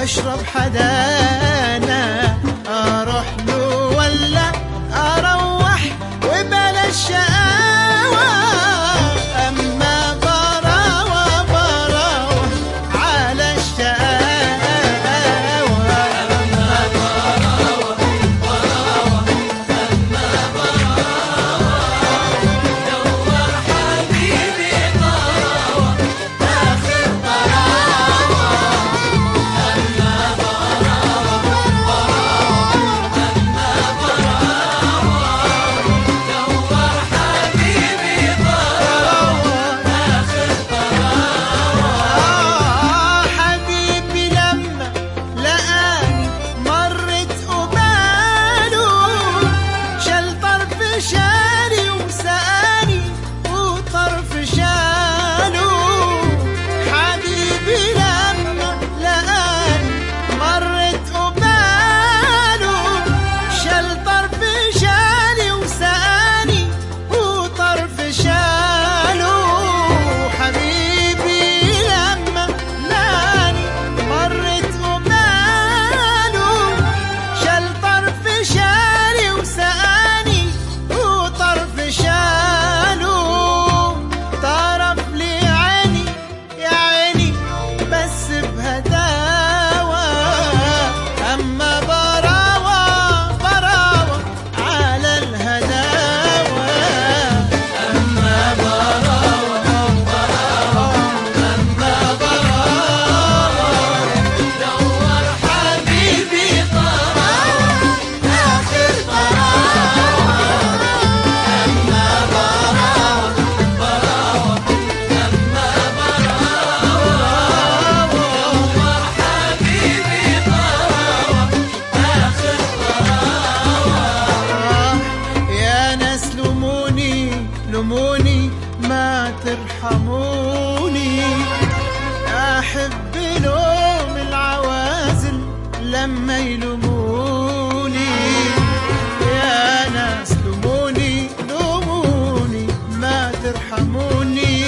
اشرب حدانا اروح له ولا اروح وبلا شقاوة اما براوة براوة على الشقاوة آه حبيبي لما لقاني مرت قباله شال طرف شالي وسقاني وطرف شاله حبيبي لما لقاني مرت قباله شال طرف شالي وسقاني وطرف شاله حبيبي لما لاني مرت قباله شال طرف شالي وسقاني وطرف شاله طرف لي عيني يا عيني بس بهداوة أما براوة براوة على الهداوة أما براوة براوة أما براوة دور حبيبي طراوة آخر طراوة أما براوة براوة أما براوة دور حبيبي طراوة آخر طراوة يا ناس لوموني لوموني ما ترحموني احب لوم العوازل لما يلوموني يا ناس لوموني لوموني ما ترحموني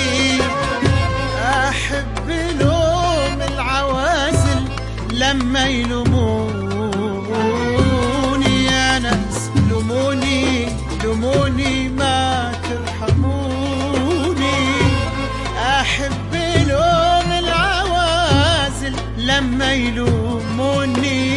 احب لوم العوازل لما يلوموني يا ناس لوموني لوموني ما ترحموني احب لوم العوازل لما يلوموني